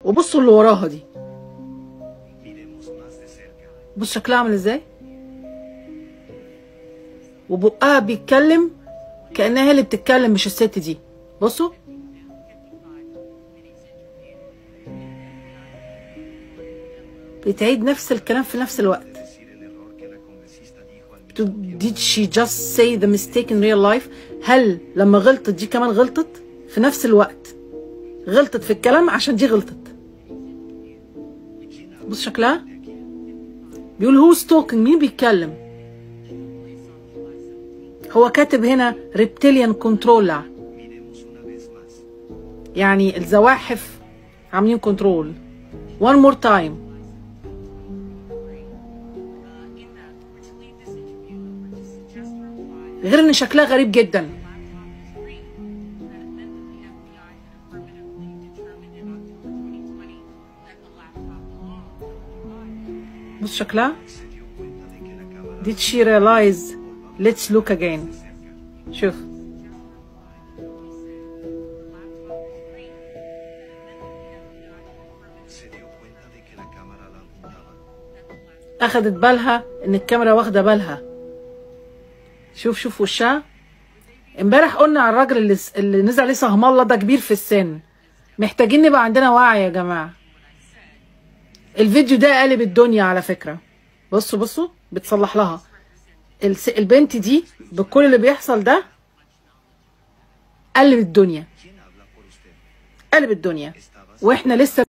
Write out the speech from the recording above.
وبصوا اللي وراها دي Miremos más de cerca. بص شكلها عامل ازاي وبقها بيتكلم كانها هي اللي بتتكلم مش الست دي بصوا بتعيد نفس الكلام في نفس الوقت Decir el error que la congresista dijo al To- did she just say the mistake in real life هل لما غلطت دي كمان غلطت في نفس الوقت غلطت في الكلام عشان دي غلطت بص شكلها بيقول هو ستوكينج مين بيتكلم هو كاتب هنا ريبتيليان كنترولر Miremos una vez más. يعني الزواحف عاملين كنترول one more time غير ان شكلها غريب جدا بص شكلها did she realize let's look again شوف Se dio cuenta de que la cámara la apuntaba. اخدت بالها ان الكاميرا واخده بالها شوف شوف وشها امبارح قلنا على الراجل اللي, اللي نزل عليه صهم الله ده كبير في السن محتاجين نبقى عندنا وعي يا جماعه الفيديو ده قلب الدنيا على فكره بصوا بصوا بتصلح لها الس- البنت دي بكل اللي بيحصل ده قلب الدنيا ¿Quién habla por usted? قلب الدنيا واحنا لسه